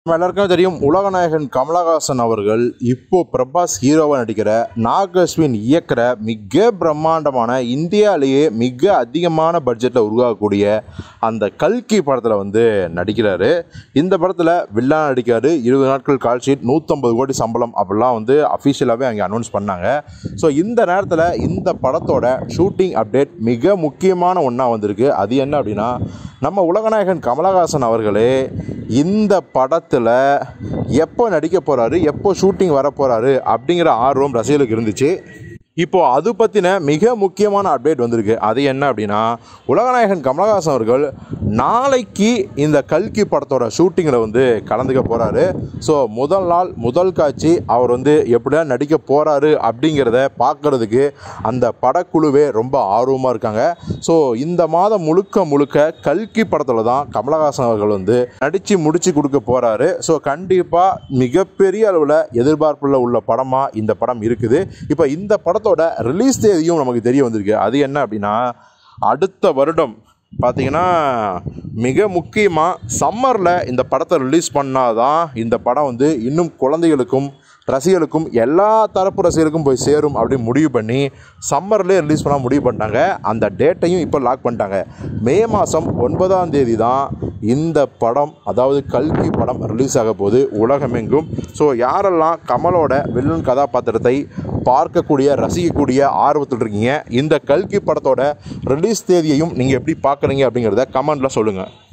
நம்ம எல்லாருக்கும் தெரியும் உலகநாயகன் கமலஹாசன் அவர்கள் இப்போ பிரபாஸ் ஹீரோவாக நடிக்கிற நாகஸ்வின் இயக்கிற மிக பிரம்மாண்டமான இந்தியாவிலேயே மிக அதிகமான பட்ஜெட்டில் உருவாகக்கூடிய அந்த கல்கி படத்தில் வந்து நடிக்கிறாரு இந்த படத்தில் வில்லா நடிக்காரு இருபது நாட்கள் கால் ஷீட் நூற்றம்பது கோடி சம்பளம் அப்படிலாம் வந்து அஃபிஷியலாகவே அங்கே அனௌன்ஸ் பண்ணாங்க ஸோ இந்த நேரத்தில் இந்த படத்தோட ஷூட்டிங் அப்டேட் மிக முக்கியமான ஒன்றா வந்திருக்கு அது என்ன அப்படின்னா நம்ம உலகநாயகன் கமலஹாசன் அவர்களே இந்த படத்தில் எப்போ நடிக்க போகிறாரு எப்போ ஷூட்டிங் வர போகிறாரு அப்படிங்கிற ஆர்வம் ரசிகர்களுக்கு இருந்துச்சு இப்போ அது பற்றின மிக முக்கியமான அப்டேட் வந்திருக்கு அது என்ன அப்படின்னா உலகநாயகன் கமலஹாசன் அவர்கள் நாளைக்கு இந்த கல்கி படத்தோட ஷூட்டிங்கில் வந்து கலந்துக்க போகிறாரு ஸோ முதல் நாள் முதல் காட்சி அவர் வந்து எப்படியா நடிக்க போகிறாரு அப்படிங்கிறத பார்க்குறதுக்கு அந்த படக்குழுவே ரொம்ப ஆர்வமாக இருக்காங்க ஸோ இந்த மாதம் முழுக்க முழுக்க கல்கி படத்தில் தான் கமலஹாசன் அவர்கள் வந்து நடித்து முடிச்சு கொடுக்க போகிறாரு ஸோ கண்டிப்பாக மிகப்பெரிய அளவில் எதிர்பார்ப்புள்ள உள்ள படமாக இந்த படம் இருக்குது இப்போ இந்த படத்தோட ரிலீஸ் தேதியும் நமக்கு தெரிய வந்திருக்கு அது என்ன அப்படின்னா அடுத்த வருடம் பார்த்தீங்கன்னா மிக முக்கியமாக சம்மரில் இந்த படத்தை ரிலீஸ் பண்ணாதான் இந்த படம் வந்து இன்னும் குழந்தைகளுக்கும் ரசிகர்களுக்கும் எல்லா தரப்பு ரசிகர்களுக்கும் போய் சேரும் அப்படின்னு முடிவு பண்ணி சம்மர்லேயே ரிலீஸ் பண்ண முடிவு பண்ணிட்டாங்க அந்த டேட்டையும் இப்போ லாக் பண்ணிட்டாங்க மே மாதம் ஒன்பதாம் தேதி தான் இந்த படம் அதாவது கல்கி படம் ரிலீஸ் ஆக போகுது உலகமெங்கும் ஸோ யாரெல்லாம் கமலோட வில்லன் கதாபாத்திரத்தை பார்க்கக்கூடிய ரசிக்கக்கூடிய ஆர்வத்தில் இருக்கீங்க இந்த கல்கி படத்தோட ரிலீஸ் தேதியையும் நீங்கள் எப்படி பார்க்குறீங்க அப்படிங்கிறத கமெண்டில் சொல்லுங்கள்